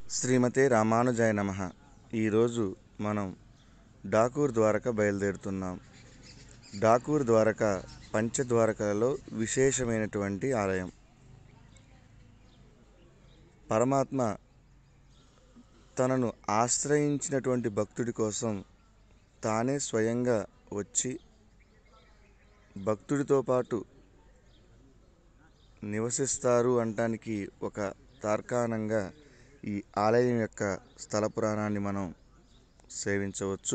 శ్రీమతే రామానుజాయ నమ ఈరోజు మనం డాకూర్ ద్వారక బయలుదేరుతున్నాం డాకూర్ ద్వారక పంచద్వారకలలో విశేషమైనటువంటి ఆలయం పరమాత్మ తనను ఆశ్రయించినటువంటి భక్తుడి కోసం తానే స్వయంగా వచ్చి భక్తుడితో పాటు నివసిస్తారు అనటానికి ఒక తార్కాణంగా ఈ ఆలయం యొక్క స్థల పురాణాన్ని మనం సేవించవచ్చు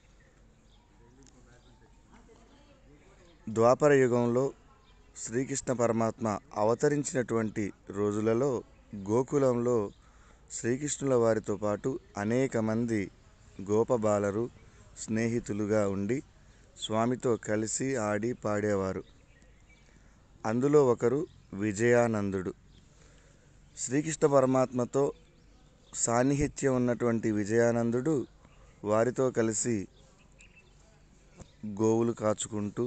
ద్వాపర యుగంలో శ్రీకృష్ణ పరమాత్మ అవతరించినటువంటి రోజులలో గోకులంలో శ్రీకృష్ణుల వారితో పాటు అనేక మంది గోపబాలరు స్నేహితులుగా ఉండి స్వామితో కలిసి ఆడి పాడేవారు అందులో ఒకరు విజయానందుడు శ్రీకృష్ణ పరమాత్మతో సాన్నిహిత్యం ఉన్నటువంటి విజయానందుడు వారితో కలిసి గోవులు కాచుకుంటూ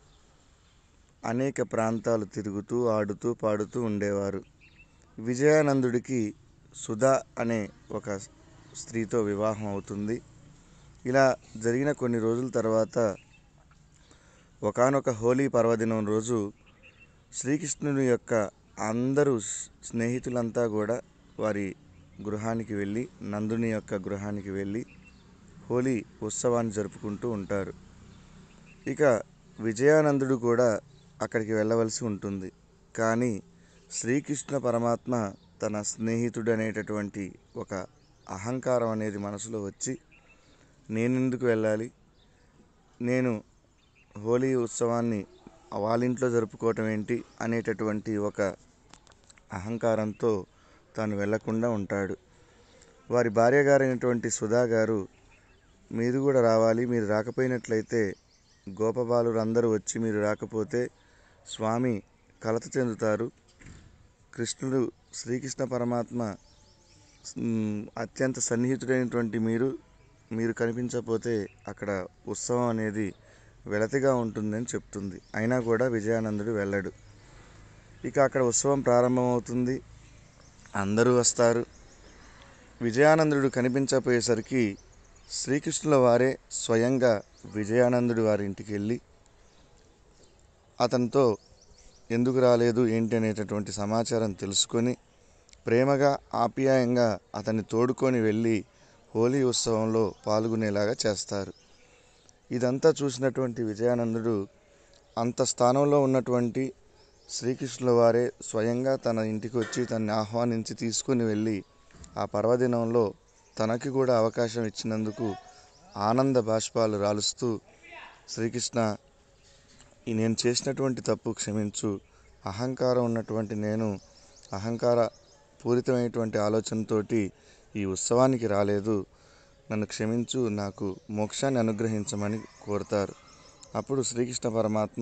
అనేక ప్రాంతాలు తిరుగుతూ ఆడుతూ పాడుతూ ఉండేవారు విజయానందుడికి సుధా అనే ఒక స్త్రీతో వివాహం అవుతుంది ఇలా జరిగిన కొన్ని రోజుల తర్వాత ఒకానొక హోలీ పర్వదినం రోజు శ్రీకృష్ణుని యొక్క అందరూ స్నేహితులంతా కూడా వారి గృహానికి వెళ్ళి నందుని యొక్క గృహానికి వెళ్ళి హోలీ ఉత్సవాన్ని జరుపుకుంటూ ఉంటారు ఇక విజయానందుడు కూడా అక్కడికి వెళ్ళవలసి ఉంటుంది కానీ శ్రీకృష్ణ పరమాత్మ తన స్నేహితుడు అనేటటువంటి ఒక అహంకారం అనేది మనసులో వచ్చి నేనెందుకు వెళ్ళాలి నేను హోలీ ఉత్సవాన్ని వాళ్ళింట్లో జరుపుకోవటం ఏంటి అనేటటువంటి ఒక అహంకారంతో తాను వెళ్లకుండా ఉంటాడు వారి భార్య గారైనటువంటి సుధా గారు మీరు కూడా రావాలి మీరు రాకపోయినట్లయితే గోపబాలురు అందరూ వచ్చి మీరు రాకపోతే స్వామి కలత చెందుతారు కృష్ణుడు శ్రీకృష్ణ పరమాత్మ మ్, అత్యంత సన్నిహితుడైనటువంటి మీరు మీరు కనిపించకపోతే అక్కడ ఉత్సవం అనేది వెలతిగా ఉంటుందని చెప్తుంది అయినా కూడా విజయానందుడు వెళ్ళడు ఇక అక్కడ ఉత్సవం ప్రారంభమవుతుంది అందరూ వస్తారు విజయానందుడు కనిపించకపోయేసరికి శ్రీకృష్ణుల వారే స్వయంగా విజయానందుడి వారి ఇంటికి వెళ్ళి అతనితో ఎందుకు రాలేదు ఏంటి అనేటటువంటి సమాచారం తెలుసుకొని ప్రేమగా ఆప్యాయంగా అతన్ని తోడుకొని వెళ్ళి హోలీ ఉత్సవంలో పాల్గొనేలాగా చేస్తారు ఇదంతా చూసినటువంటి విజయానందుడు అంత స్థానంలో ఉన్నటువంటి శ్రీకృష్ణుల వారే స్వయంగా తన ఇంటికి వచ్చి తనని ఆహ్వానించి తీసుకుని వెళ్ళి ఆ పర్వదినంలో తనకి కూడా అవకాశం ఇచ్చినందుకు ఆనంద బాష్పాలు రాలుస్తూ శ్రీకృష్ణ ఈ నేను చేసినటువంటి తప్పు క్షమించు అహంకారం ఉన్నటువంటి నేను అహంకార పూరితమైనటువంటి ఆలోచనతోటి ఈ ఉత్సవానికి రాలేదు నన్ను క్షమించు నాకు మోక్షాన్ని అనుగ్రహించమని కోరుతారు అప్పుడు శ్రీకృష్ణ పరమాత్మ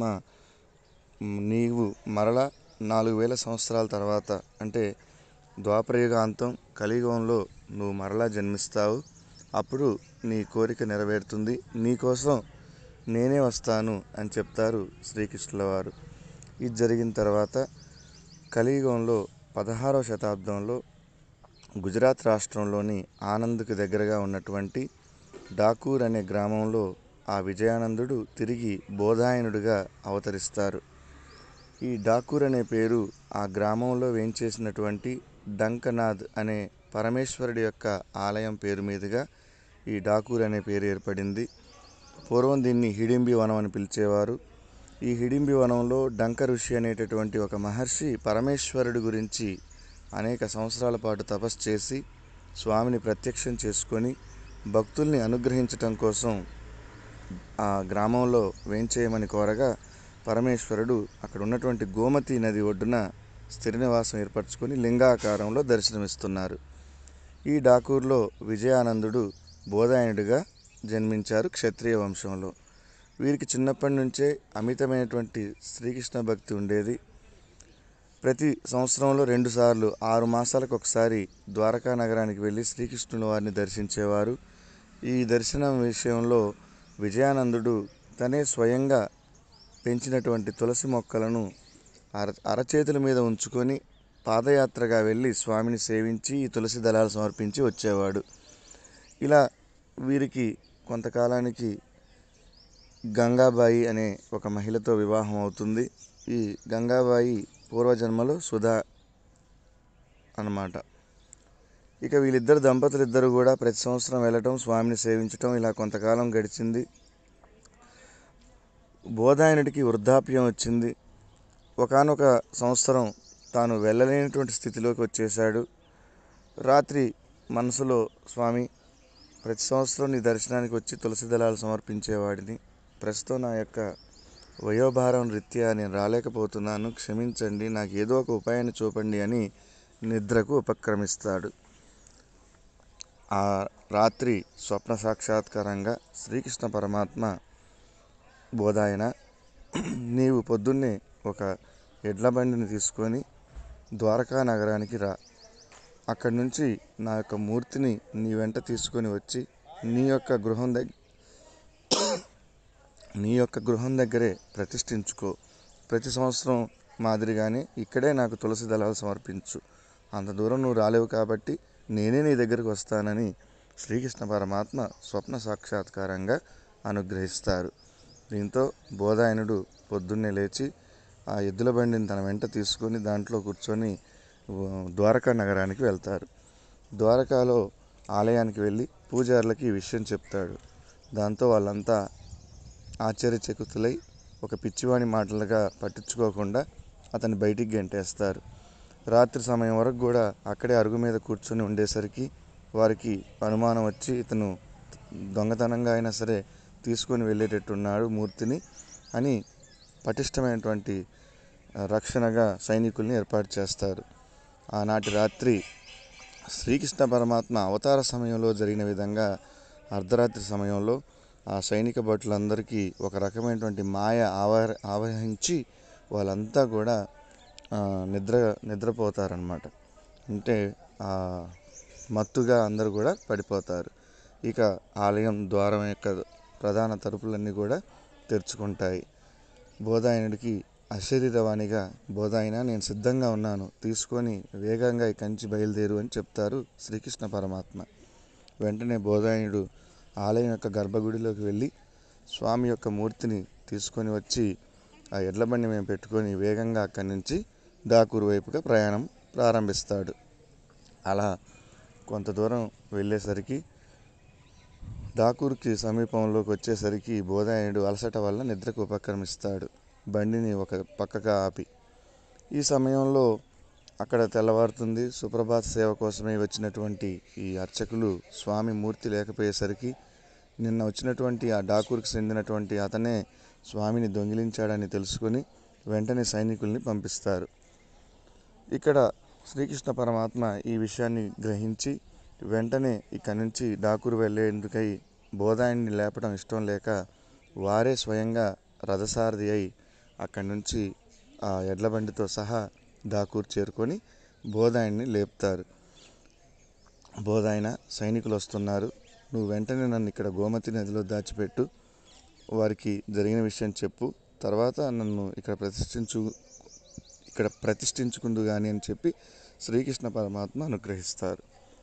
"మ్, నీవు మరల నాలుగు వేల సంవత్సరాల తర్వాత అంటే ద్వాపరయుగ అంతం కలియుగంలో నువ్వు మరలా జన్మిస్తావు అప్పుడు నీ కోరిక నెరవేరుతుంది నీకోసం నేనే వస్తాను అని చెప్తారు శ్రీకృష్ణుల వారు ఇది జరిగిన తర్వాత కలియుగంలో పదహారవ శతాబ్దంలో గుజరాత్ రాష్ట్రంలోని ఆనంద్కు దగ్గరగా ఉన్నటువంటి డాకూర్ అనే గ్రామంలో ఆ విజయానందుడు తిరిగి బోధాయనుడిగా అవతరిస్తారు ఈ డాకూర్ అనే పేరు ఆ గ్రామంలో వేంచేసినటువంటి డంకనాథ్ అనే పరమేశ్వరుడి యొక్క ఆలయం పేరు మీదుగా ఈ డాకూర్ అనే పేరు ఏర్పడింది పూర్వం దీన్ని హిడింబి వనం అని పిలిచేవారు ఈ హిడింబి వనంలో డంక ఋషి అనేటటువంటి ఒక మహర్షి పరమేశ్వరుడి గురించి అనేక సంవత్సరాల పాటు తపస్సు చేసి స్వామిని ప్రత్యక్షం చేసుకొని భక్తుల్ని అనుగ్రహించటం కోసం ఆ గ్రామంలో వేంచేయమని కోరగా పరమేశ్వరుడు అక్కడ ఉన్నటువంటి గోమతి నది ఒడ్డున స్థిర నివాసం ఏర్పరచుకొని లింగాకారంలో దర్శనమిస్తున్నారు ఈ డాకూర్లో విజయానందుడు బోధాయనుడిగా జన్మించారు క్షత్రియ వంశంలో వీరికి చిన్నప్పటి నుంచే అమితమైనటువంటి శ్రీకృష్ణ భక్తి ఉండేది ప్రతి సంవత్సరంలో రెండుసార్లు ఆరు మాసాలకు ఒకసారి ద్వారకా నగరానికి వెళ్ళి శ్రీకృష్ణుల వారిని దర్శించేవారు ఈ దర్శనం విషయంలో విజయానందుడు తనే స్వయంగా పెంచినటువంటి తులసి మొక్కలను అర అరచేతుల మీద ఉంచుకొని పాదయాత్రగా వెళ్ళి స్వామిని సేవించి ఈ తులసి దళాలు సమర్పించి వచ్చేవాడు ఇలా వీరికి కొంతకాలానికి గంగాబాయి అనే ఒక మహిళతో వివాహం అవుతుంది ఈ గంగాబాయి పూర్వజన్మలో సుధా అన్నమాట ఇక వీళ్ళిద్దరు దంపతులు ఇద్దరు కూడా ప్రతి సంవత్సరం వెళ్ళటం స్వామిని సేవించటం ఇలా కొంతకాలం గడిచింది బోధాయనుడికి వృద్ధాప్యం వచ్చింది ఒకానొక సంవత్సరం తాను వెళ్ళలేనటువంటి స్థితిలోకి వచ్చేశాడు రాత్రి మనసులో స్వామి ప్రతి సంవత్సరం నీ దర్శనానికి వచ్చి తులసి దళాలు సమర్పించేవాడిని ప్రస్తుతం నా యొక్క వయోభారం రీత్యా నేను రాలేకపోతున్నాను క్షమించండి నాకు ఏదో ఒక ఉపాయాన్ని చూపండి అని నిద్రకు ఉపక్రమిస్తాడు ఆ రాత్రి స్వప్న సాక్షాత్కారంగా శ్రీకృష్ణ పరమాత్మ బోధాయన నీవు పొద్దున్నే ఒక ఎడ్ల బండిని తీసుకొని ద్వారకా నగరానికి రా అక్కడి నుంచి నా యొక్క మూర్తిని నీ వెంట తీసుకొని వచ్చి నీ యొక్క గృహం దగ్గర నీ యొక్క గృహం దగ్గరే ప్రతిష్ఠించుకో ప్రతి సంవత్సరం మాదిరిగానే ఇక్కడే నాకు తులసి దళాలు సమర్పించు అంత దూరం నువ్వు రాలేవు కాబట్టి నేనే నీ దగ్గరికి వస్తానని శ్రీకృష్ణ పరమాత్మ స్వప్న సాక్షాత్కారంగా అనుగ్రహిస్తారు దీంతో బోధాయనుడు పొద్దున్నే లేచి ఆ ఎద్దుల బండిని తన వెంట తీసుకొని దాంట్లో కూర్చొని ఉ, ద్వారకా నగరానికి వెళ్తారు ద్వారకాలో ఆలయానికి వెళ్ళి పూజారులకి ఈ విషయం చెప్తాడు దాంతో వాళ్ళంతా ఆశ్చర్యచకితులై ఒక పిచ్చివాని మాటలుగా పట్టించుకోకుండా అతన్ని బయటికి గెంటేస్తారు రాత్రి సమయం వరకు కూడా అక్కడే అరుగు మీద కూర్చొని ఉండేసరికి వారికి అనుమానం వచ్చి ఇతను దొంగతనంగా అయినా సరే తీసుకొని వెళ్ళేటట్టున్నాడు మూర్తిని అని పటిష్టమైనటువంటి ఆ, రక్షణగా సైనికుల్ని ఏర్పాటు చేస్తారు ఆనాటి రాత్రి శ్రీకృష్ణ పరమాత్మ అవతార సమయంలో జరిగిన విధంగా అర్ధరాత్రి సమయంలో ఆ సైనిక భటులందరికీ ఒక రకమైనటువంటి మాయ ఆవహ ఆవహించి వాళ్ళంతా కూడా ఆ, నిద్ర నిద్రపోతారనమాట అంటే ఆ, మత్తుగా అందరూ కూడా పడిపోతారు ఇక ఆలయం ద్వారం యొక్క ప్రధాన తలుపులన్నీ కూడా తెరుచుకుంటాయి బోధాయనుడికి అశరీరవాణిగా బోధాయన నేను సిద్ధంగా ఉన్నాను తీసుకొని వేగంగా ఈ కంచి బయలుదేరు అని చెప్తారు శ్రీకృష్ణ పరమాత్మ వెంటనే బోధాయనుడు ఆలయం యొక్క గర్భగుడిలోకి వెళ్ళి స్వామి యొక్క మూర్తిని తీసుకొని వచ్చి ఆ ఎడ్ల బండి మేము పెట్టుకొని వేగంగా అక్కడి నుంచి డాకూరు వైపుగా ప్రయాణం ప్రారంభిస్తాడు అలా కొంత దూరం వెళ్ళేసరికి డాకూర్కి సమీపంలోకి వచ్చేసరికి బోధాయనుడు అలసట వల్ల నిద్రకు ఉపక్రమిస్తాడు బండిని ఒక పక్కగా ఆపి ఈ సమయంలో అక్కడ తెల్లవారుతుంది సుప్రభాత్ సేవ కోసమే వచ్చినటువంటి ఈ అర్చకులు స్వామి మూర్తి లేకపోయేసరికి నిన్న వచ్చినటువంటి ఆ డాకూర్కి చెందినటువంటి అతనే స్వామిని దొంగిలించాడని తెలుసుకొని వెంటనే సైనికుల్ని పంపిస్తారు ఇక్కడ శ్రీకృష్ణ పరమాత్మ ఈ విషయాన్ని గ్రహించి వెంటనే ఇక్కడి నుంచి డాకూరు వెళ్ళేందుకై బోధాయన్ని లేపడం ఇష్టం లేక వారే స్వయంగా రథసారథి అయి అక్కడి నుంచి ఆ ఎడ్ల బండితో సహా డాకూరు చేరుకొని బోధాయన్ని లేపుతారు బోధాయన సైనికులు వస్తున్నారు నువ్వు వెంటనే నన్ను ఇక్కడ గోమతి నదిలో దాచిపెట్టు వారికి జరిగిన విషయం చెప్పు తర్వాత నన్ను ఇక్కడ ప్రతిష్ఠించు ఇక్కడ ప్రతిష్ఠించుకుందు కానీ అని చెప్పి శ్రీకృష్ణ పరమాత్మ అనుగ్రహిస్తారు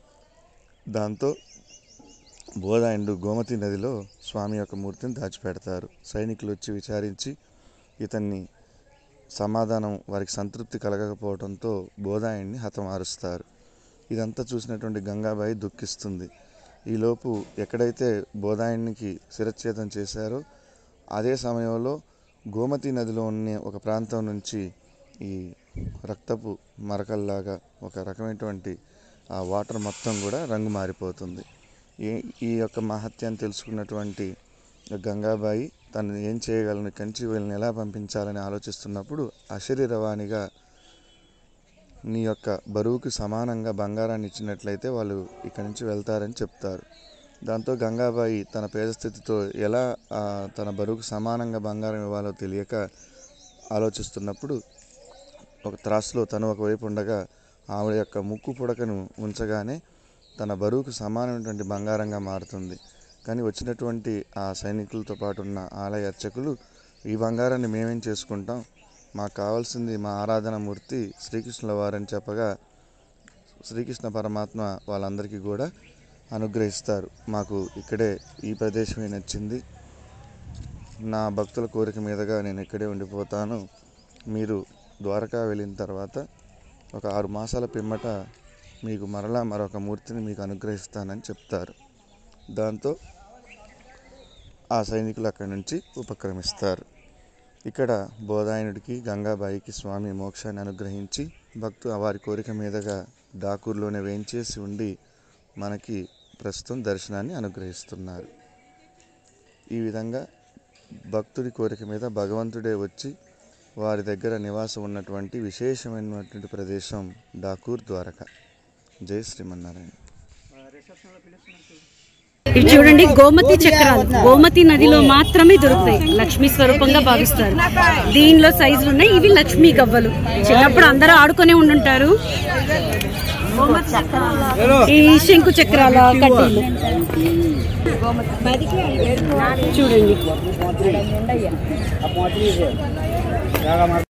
దాంతో బోధాయనుడు గోమతి నదిలో స్వామి యొక్క మూర్తిని దాచిపెడతారు సైనికులు వచ్చి విచారించి ఇతన్ని సమాధానం వారికి సంతృప్తి కలగకపోవడంతో బోధాయన్ని హతమారుస్తారు ఇదంతా చూసినటువంటి గంగాబాయి దుఃఖిస్తుంది ఈలోపు ఎక్కడైతే బోధాయనికి శిరచ్ఛేదం చేశారో అదే సమయంలో గోమతి నదిలో ఉన్న ఒక ప్రాంతం నుంచి ఈ రక్తపు మరకల్లాగా ఒక రకమైనటువంటి ఆ వాటర్ మొత్తం కూడా రంగు మారిపోతుంది ఈ ఈ యొక్క మహత్యాన్ని తెలుసుకున్నటువంటి గంగాబాయి తను ఏం చేయగలను కంచి వీళ్ళని ఎలా పంపించాలని ఆలోచిస్తున్నప్పుడు అశరీరవాణిగా నీ యొక్క బరువుకి సమానంగా బంగారాన్ని ఇచ్చినట్లయితే వాళ్ళు ఇక్కడి నుంచి వెళ్తారని చెప్తారు దాంతో గంగాబాయి తన పేద స్థితితో ఎలా ఆ, తన బరువుకు సమానంగా బంగారం ఇవ్వాలో తెలియక ఆలోచిస్తున్నప్పుడు ఒక త్రాసులో తను ఒకవైపు ఉండగా ఆవిడ యొక్క ముక్కు పుడకను ఉంచగానే తన బరువుకు సమానమైనటువంటి బంగారంగా మారుతుంది కానీ వచ్చినటువంటి ఆ సైనికులతో పాటు ఉన్న ఆలయ అర్చకులు ఈ బంగారాన్ని మేమేం చేసుకుంటాం మాకు కావాల్సింది మా ఆరాధన మూర్తి శ్రీకృష్ణుల వారని చెప్పగా శ్రీకృష్ణ పరమాత్మ వాళ్ళందరికీ కూడా అనుగ్రహిస్తారు మాకు ఇక్కడే ఈ ప్రదేశమే నచ్చింది నా భక్తుల కోరిక మీదుగా నేను ఇక్కడే ఉండిపోతాను మీరు ద్వారకా వెళ్ళిన తర్వాత ఒక ఆరు మాసాల పిమ్మట మీకు మరలా మరొక మూర్తిని మీకు అనుగ్రహిస్తానని చెప్తారు దాంతో ఆ సైనికులు అక్కడి నుంచి ఉపక్రమిస్తారు ఇక్కడ బోధాయనుడికి గంగాబాయికి స్వామి మోక్షాన్ని అనుగ్రహించి భక్తు వారి కోరిక మీదుగా డాకూర్లోనే వేంచేసి ఉండి మనకి ప్రస్తుతం దర్శనాన్ని అనుగ్రహిస్తున్నారు ఈ విధంగా భక్తుడి కోరిక మీద భగవంతుడే వచ్చి వారి దగ్గర నివాసం ఉన్నటువంటి విశేషమైనటువంటి ప్రదేశం డాకూర్ ద్వారక జై శ్రీమన్నారాయణ ఇవి చూడండి గోమతి చక్రాలు గోమతి నదిలో మాత్రమే దొరుకుతాయి లక్ష్మీ స్వరూపంగా భావిస్తారు దీనిలో సైజులు ఉన్నాయి ఇవి లక్ష్మీ గవ్వలు చిన్నప్పుడు అందరూ ఆడుకునే ఉండుంటారు ఈ శంకు చక్రాల కడ్డీలు చూడండి